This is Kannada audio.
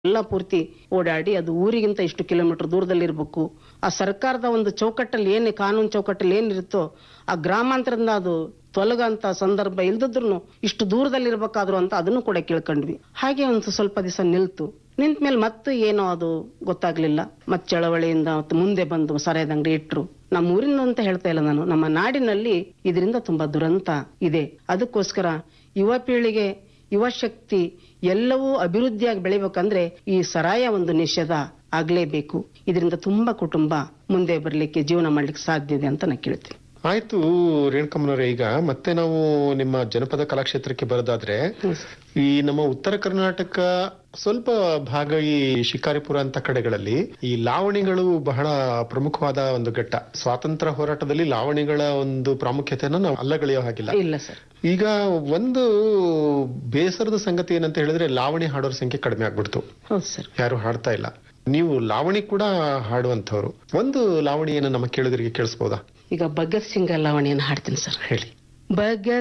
ಎಲ್ಲ ಪೂರ್ತಿ ಓಡಾಡಿ ಅದು ಊರಿಗಿಂತ ಇಷ್ಟು ಕಿಲೋಮೀಟರ್ ದೂರದಲ್ಲಿ ಇರಬೇಕು ಆ ಸರ್ಕಾರದ ಒಂದು ಚೌಕಟ್ಟಲ್ಲಿ ಏನು ಕಾನೂನು ಚೌಕಟ್ಟಲ್ಲಿ ಏನಿರುತ್ತೋ ಆ ಗ್ರಾಮಾಂತರದಿಂದ ಅದು ತೊಲಗಂತ ಸಂದರ್ಭ ಇಲ್ದಿದ್ರು ಇಷ್ಟು ದೂರದಲ್ಲಿ ಇರ್ಬೇಕಾದ್ರು ಅಂತ ಅದನ್ನು ಕೂಡ ಕೇಳ್ಕೊಂಡ್ವಿ ಹಾಗೆ ಒಂದು ಸ್ವಲ್ಪ ದಿವಸ ನಿಲ್ತು ನಿಂತ ಮೇಲೆ ಮತ್ತೆ ಏನೋ ಅದು ಗೊತ್ತಾಗ್ಲಿಲ್ಲ ಮತ್ತೆ ಚಳವಳಿಯಿಂದ ಮತ್ತೆ ಮುಂದೆ ಬಂದು ಸರಾಯದ ಅಂಗಡಿ ಇಟ್ರು ನಮ್ಮ ಊರಿನ ಅಂತ ಹೇಳ್ತಾ ಇಲ್ಲ ನಾನು ನಮ್ಮ ನಾಡಿನಲ್ಲಿ ಇದರಿಂದ ತುಂಬಾ ದುರಂತ ಇದೆ ಅದಕ್ಕೋಸ್ಕರ ಯುವ ಪೀಳಿಗೆ ಯುವ ಶಕ್ತಿ ಎಲ್ಲವೂ ಅಭಿವೃದ್ಧಿಯಾಗಿ ಬೆಳಿಬೇಕಂದ್ರೆ ಈ ಸರಾಯ ಒಂದು ನಿಷೇಧ ಆಗ್ಲೇಬೇಕು ಇದರಿಂದ ತುಂಬಾ ಕುಟುಂಬ ಮುಂದೆ ಬರ್ಲಿಕ್ಕೆ ಜೀವನ ಮಾಡ್ಲಿಕ್ಕೆ ಸಾಧ್ಯ ಇದೆ ಅಂತ ನಾನು ಕೇಳ್ತೀನಿ ಆಯ್ತು ರೇಣುಕಮ್ಮನವರೇ ಈಗ ಮತ್ತೆ ನಾವು ನಿಮ್ಮ ಜನಪದ ಕಲಾಕ್ಷೇತ್ರಕ್ಕೆ ಬರೋದಾದ್ರೆ ಈ ನಮ್ಮ ಉತ್ತರ ಕರ್ನಾಟಕ ಸ್ವಲ್ಪ ಭಾಗ ಈ ಶಿಕಾರಿಪುರ ಅಂತ ಕಡೆಗಳಲ್ಲಿ ಈ ಲಾವಣಿಗಳು ಬಹಳ ಪ್ರಮುಖವಾದ ಒಂದು ಘಟ್ಟ ಸ್ವಾತಂತ್ರ್ಯ ಹೋರಾಟದಲ್ಲಿ ಲಾವಣಿಗಳ ಒಂದು ಪ್ರಾಮುಖ್ಯತೆಯನ್ನು ನಾವು ಅಲ್ಲಗಳೆಯೋ ಹಾಗಿಲ್ಲ ಇಲ್ಲ ಸರ್ ಈಗ ಒಂದು ಬೇಸರದ ಸಂಗತಿ ಏನಂತ ಹೇಳಿದ್ರೆ ಲಾವಣಿ ಹಾಡೋರ ಸಂಖ್ಯೆ ಕಡಿಮೆ ಆಗ್ಬಿಡ್ತು ಹೌದು ಸರ್ ಯಾರು ಹಾಡ್ತಾ ಇಲ್ಲ ನೀವು ಲಾವಣಿ ಕೂಡ ಹಾಡುವಂತವ್ರು ಒಂದು ಲಾವಣಿಯನ್ನು ನಮ್ಮ ಕೇಳುಗರಿಗೆ ಕೇಳಿಸ್ಬೋದಾ ಈಗ ಭಗತ್ ಸಿಂಗ್ ಲಾವಣಿಯನ್ನು ಹಾಡ್ತೀನಿ ಸರ್ ಹೇಳಿ ಭಗತ್